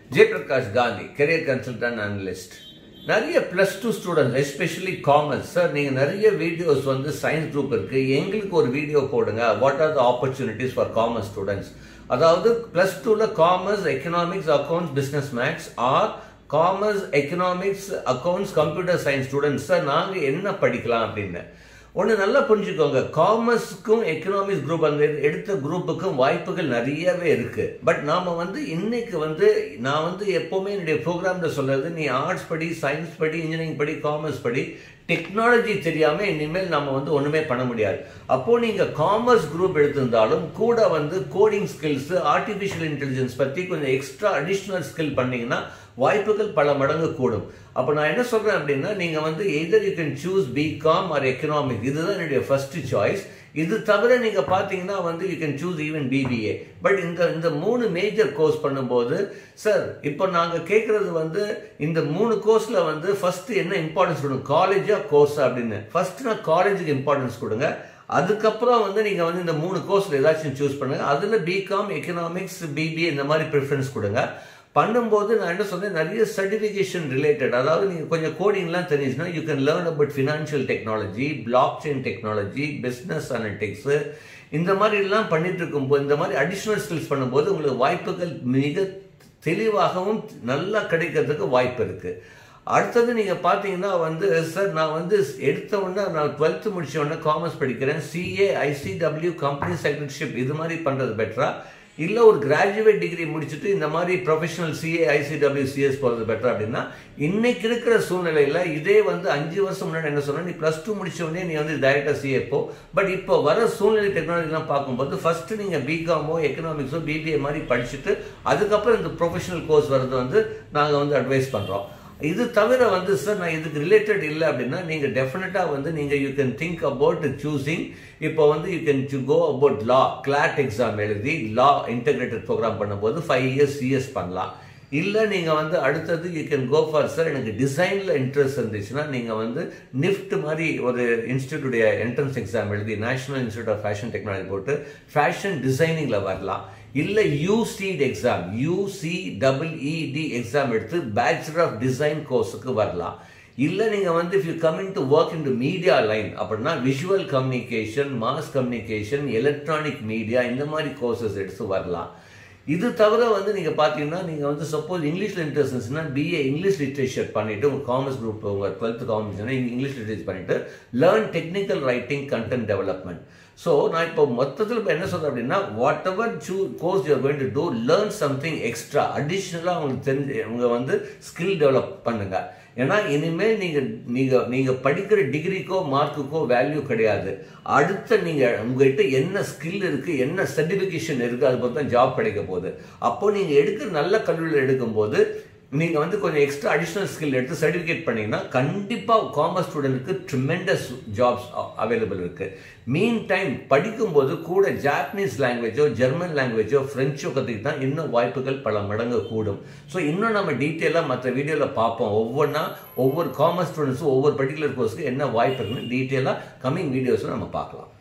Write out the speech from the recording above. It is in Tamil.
Jayaprakash Gandhi career consultant analyst நிறைய plus two students especially commerce sir நீங்கள் நிறைய வீடியோஸ் வந்து சயின்ஸ் குரூப் இருக்கு எங்களுக்கு ஒரு வீடியோ போடுங்க what are the opportunities for commerce students அதாவது ப்ளஸ் டூவில் commerce economics accounts business maths or commerce economics accounts computer science students sir நாங்கள் என்ன படிக்கலாம் அப்படின்னு ஒன்று நல்லா புரிஞ்சுக்கோங்க காமர்ஸுக்கும் எக்கனாமிக்ஸ் குரூப் அந்த எடுத்த குரூப்புக்கும் வாய்ப்புகள் நிறையவே இருக்கு பட் நாம வந்து இன்னைக்கு வந்து நான் வந்து எப்போவுமே என்னுடைய ப்ரோக்ராம்ல சொல்றது நீ ஆர்ட்ஸ் படி சயின்ஸ் படி இன்ஜினியரிங் படி காமர்ஸ் படி டெக்னாலஜி தெரியாம இனிமேல் நம்ம வந்து ஒண்ணுமே பண்ண முடியாது அப்போ நீங்க காமர்ஸ் குரூப் எடுத்திருந்தாலும் கூட வந்து கோடிங் ஸ்கில்ஸ் ஆர்டிஃபிஷியல் இன்டெலிஜென்ஸ் பத்தி கொஞ்சம் எக்ஸ்ட்ரா அடிஷ்னல் ஸ்கில் பண்ணீங்கன்னா வாய்ப்புகள் பல மடங்கு கூடும் அப்போ நான் என்ன சொல்றேன் அப்படின்னா நீங்க வந்து either you can choose BCom or economic இதுதான் என்னுடைய ஃபர்ஸ்ட் சாய்ஸ் இது தவிர நீங்க பாத்தீங்கன்னா வந்து you can choose even BBA but இந்த இந்த மூணு மேஜர் கோர்ஸ் பண்ணும்போது சார் இப்போ நாங்க கேட்கறது வந்து இந்த மூணு கோர்ஸ்ல வந்து ஃபர்ஸ்ட் என்ன இம்பார்ட்டன்ஸ் கொடுங்க காலேஜா கோர்ஸா அப்படின்னு ஃபர்ஸ்ட் நான் காலேஜுக்கு இம்பார்ட்டன்ஸ் கொடுங்க அதுக்கப்புறம் வந்து நீங்க வந்து இந்த மூணு கோர்ஸ்ல ஏதாச்சும் சூஸ் பண்ணுங்க அதுல பிகாம் எக்கனாமிக்ஸ் பிபிஏ இந்த மாதிரி ப்ரிஃபரன்ஸ் கொடுங்க பண்ணும்போது நான் என்ன சொன்னேன் நிறைய சர்டிஃபிகேஷன் ரிலேட்டட் அதாவது நீங்கள் கொஞ்சம் கோடிங்லாம் தெரிஞ்சுன்னா you can learn about financial technology block chain technology business analytics இந்த மாதிரிலாம் பண்ணிட்டு இருக்கும்போது இந்த மாதிரி அடிஷ்னல் ஸ்கில்ஸ் பண்ணும்போது உங்களுக்கு வாய்ப்புகள் மிக தெளிவாகவும் நல்லா கிடைக்கிறதுக்கு வாய்ப்பு இருக்கு அடுத்தது நீங்க பாத்தீங்கன்னா வந்து சார் நான் வந்து எடுத்த உடனே நான் டுவெல்த் முடிச்ச உடனே காமர்ஸ் படிக்கிறேன் சிஏ ஐசிடபிள்யூ கம்பெனி செக்ரட்டரிஷிப் இது மாதிரி பண்றது பெட்டரா இல்ல ஒரு கிராஜுவேட் டிகிரி முடிச்சுட்டு இந்த மாதிரி ப்ரொஃபஷனல் சிஏ ஐசிடபிள்யூ சிஎஸ் போறது பெட்டர் அப்படின்னா இன்னைக்கு இருக்கிற சூழ்நிலையில இதே வந்து அஞ்சு வருஷம் முன்னாடி என்ன சொன்னா நீ பிளஸ் டூ முடிச்ச உடனே நீ வந்து டைரக்டா சிஏ போ பட் இப்போ வர சூழ்நிலை டெக்னாலஜிலாம் பார்க்கும்போது ஃபர்ஸ்ட் நீங்க பிகாமோ எக்கனாமிக்ஸோ பிபிஏ மாதிரி படிச்சுட்டு அதுக்கப்புறம் இந்த ப்ரொஃபஷனல் கோர்ஸ் வர்றது வந்து நாங்க வந்து அட்வைஸ் பண்றோம் இது தவிர வந்து சார் நான் இதுக்கு ரிலேட்டட் இல்லை அப்படின்னா நீங்க டெஃபினட்டா வந்து நீங்க you can think about choosing இப்போ வந்து you can go about law CLAT exam எழுதி லா இன்டகிரேட்டட் ப்ரோக்ராம் பண்ணும்போது ஃபைவ் இயர்ஸ் சிஎஸ் பண்ணலாம் இல்லை நீங்கள் வந்து அடுத்தது you can go for sir எனக்கு டிசைனில் இன்ட்ரெஸ்ட் இருந்துச்சுன்னா நீங்கள் வந்து நிஃப்ட் மாதிரி ஒரு இன்ஸ்டியூட்டுடைய என்ட்ரன்ஸ் எக்ஸாம் எழுதி national institute of fashion technology போட்டு ஃபேஷன் டிசைனிங்கில் வரலாம் இல்லை UCEED exam UC double ED exam எடுத்து பேச்சுலர் ஆஃப் டிசைன் கோர்ஸுக்கு வரலாம் இல்லை நீங்கள் வந்து if you coming to work in to media line அப்படின்னா visual communication mass communication electronic media இந்த மாதிரி கோர்சஸ் எடுத்து வரலாம் இது தவிர வந்து நீங்க பாத்தீங்கன்னா நீங்க வந்து சப்போஸ் இங்கிலீஷ்ல இன்ட்ரெஸ்ட் இருந்துச்சுன்னா பிஏ இங்கிலீஷ் லிட்ரேச்சர் பண்ணிட்டு உங்க காமர்ஸ் குரூப் உங்க டுவெல்த் காமர்ஸ் இங்கிலீஷ் லிட்ரேச்சர் பண்ணிட்டு learn technical writing content development so நான் இப்போ மொத்தத்தில் இப்போ என்ன சொல்றேன் அப்படின்னா whatever choose course you're going to do learn something extra அடிஷ்னலாக உங்களுக்கு தெரிஞ்சு உங்க வந்து ஸ்கில் டெவலப் பண்ணுங்க ஏன்னா இனிமேல் நீங்க நீங்க நீங்க படிக்கிற டிகிரிக்கோ மார்க்குக்கோ வேல்யூ கிடையாது அடுத்த நீங்க உங்ககிட்ட என்ன ஸ்கில் இருக்கு என்ன சர்டிபிகேஷன் இருக்கு அது பொறுத்து தான் ஜாப் கிடைக்க போகுது அப்போ நீங்க எடுக்கிற நல்ல கல்வியில் எடுக்கும்போது நீங்க வந்து கொஞ்சம் எக்ஸ்ட்ரா அடிஷனல் ஸ்கில் எடுத்து சர்டிஃபிகேட் பண்ணீங்கன்னா கண்டிப்பா காமர்ஸ் ஸ்டூடெண்ட்க்கு ட்ரிமெண்டஸ் ஜாப்ஸ் அவைலபிள் இருக்கு மீன் டைம் படிக்கும்போது கூட ஜாப்பனீஸ் லாங்குவேஜோ ஜெர்மன் லாங்குவேஜோ ஃப்ரெஞ்சோ கற்றுக்கிட்டா இன்னும் வாய்ப்புகள் பல மடங்கு கூடும் ஸோ இன்னும் நம்ம டீட்டெயிலாக மற்ற வீடியோவில் பார்ப்போம் ஒவ்வொன்றா ஒவ்வொரு காமர்ஸ் ஸ்டூடெண்ட்ஸும் ஒவ்வொரு பர்டிகுலர் கோர்ஸ்க்கு என்ன வாய்ப்பு இருக்குன்னு டீட்டெயிலாக கம்மிங் வீடியோஸில் நம்ம பார்க்கலாம்